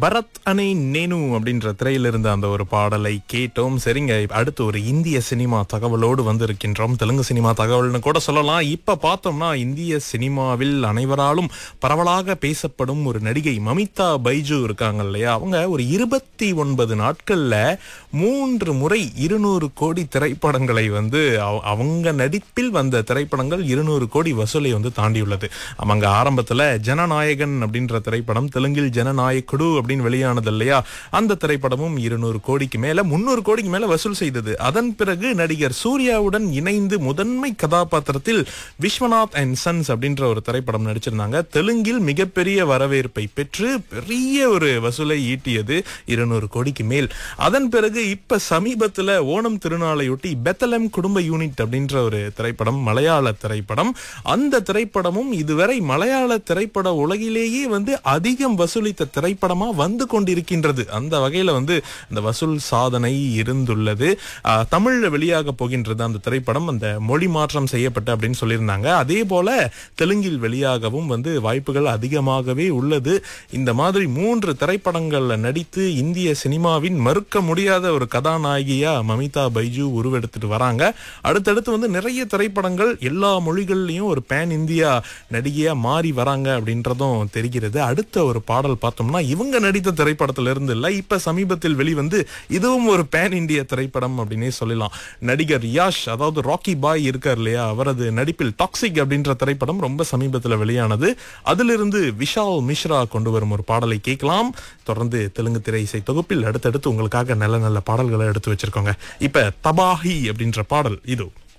பரத் அணை நேனு அப்படின்ற திரையில இருந்த அந்த ஒரு பாடலை கேட்டோம் சரிங்க இப்ப அடுத்து ஒரு இந்திய சினிமா தகவலோடு வந்திருக்கின்றோம் தெலுங்கு சினிமா தகவல்னு கூட சொல்லலாம் இப்ப பார்த்தோம்னா இந்திய சினிமாவில் அனைவராலும் பரவலாக பேசப்படும் ஒரு நடிகை மமிதா பைஜு இருக்காங்க இல்லையா அவங்க ஒரு இருபத்தி ஒன்பது நாட்கள்ல மூன்று முறை இருநூறு கோடி திரைப்படங்களை வந்து அவ- அவங்க நடிப்பில் வந்த திரைப்படங்கள் இருநூறு கோடி வசூலை வந்து தாண்டியுள்ளது அவங்க ஆரம்பத்துல ஜனநாயகன் அப்படின்ற திரைப்படம் தெலுங்கில் ஜனநாயக்குடு அப்படின்னு வெளியானது இல்லையா அந்த திரைப்படமும் இருநூறு கோடிக்கு மேல முன்னூறு கோடிக்கு மேல வசூல் செய்தது அதன் பிறகு நடிகர் சூர்யாவுடன் இணைந்து முதன்மை கதாபாத்திரத்தில் விஸ்வநாத் அண்ட் சன்ஸ் அப்படின்ற ஒரு திரைப்படம் நடிச்சிருந்தாங்க தெலுங்கில் மிகப்பெரிய வரவேற்பை பெற்று பெரிய ஒரு வசூலை ஈட்டியது இருநூறு கோடிக்கு மேல் அதன் பிறகு இப்ப சமீபத்துல ஓணம் திருநாளையொட்டி பெத்தலம் குடும்ப யூனிட் அப்படின்ற ஒரு திரைப்படம் மலையாள திரைப்படம் அந்த திரைப்படமும் இதுவரை மலையாள திரைப்பட உலகிலேயே வந்து அதிகம் வசூலித்த திரைப்படமா வந்து கொண்டிருக்கின்றது அந்த வகையில வந்து அந்த வசூல் சாதனை இருந்துள்ளது ஆஹ், தமிழ்ல வெளியாக போகின்றது அந்த திரைப்படம் அந்த மொழி மாற்றம் செய்யப்பட்ட அப்படின்னு சொல்லியிருந்தாங்க அதே போல தெலுங்கில் வெளியாகவும் வந்து வாய்ப்புகள் அதிகமாகவே உள்ளது இந்த மாதிரி மூன்று திரைப்படங்கள்ல நடித்து இந்திய சினிமாவின் மறுக்க முடியாத ஒரு கதாநாயகியா மமிதா பைஜு உருவெடுத்துட்டு வராங்க அடுத்தடுத்து வந்து நிறைய திரைப்படங்கள் எல்லா மொழிகள்லயும் ஒரு பேன் இந்தியா நடிகையா மாறி வராங்க அப்படின்றதும் தெரிகிறது அடுத்த ஒரு பாடல் பார்த்தோம்னா இவங்க நடித்த திரைப்படத்துல இருந்து இல்ல இப்ப சமீபத்தில் வெளிவந்து இதுவும் ஒரு பேன் இந்திய திரைப்படம் அப்படின்னே சொல்லலாம் நடிகர் யாஷ் அதாவது ராக்கி பாய் இருக்கார் இல்லையா அவரது நடிப்பில் டாக்ஸிக் அப்படின்ற திரைப்படம் ரொம்ப சமீபத்துல வெளியானது அதிலிருந்து விஷால் மிஸ்ரா கொண்டு வரும் ஒரு பாடலை கேட்கலாம் தொடர்ந்து தெலுங்கு திரை இசை தொகுப்பில் அடுத்தடுத்து உங்களுக்காக நல்ல நல்ல பாடல்களை எடுத்து வச்சிருக்கோங்க இப்ப தபாஹி அப்படின்ற பாடல் இது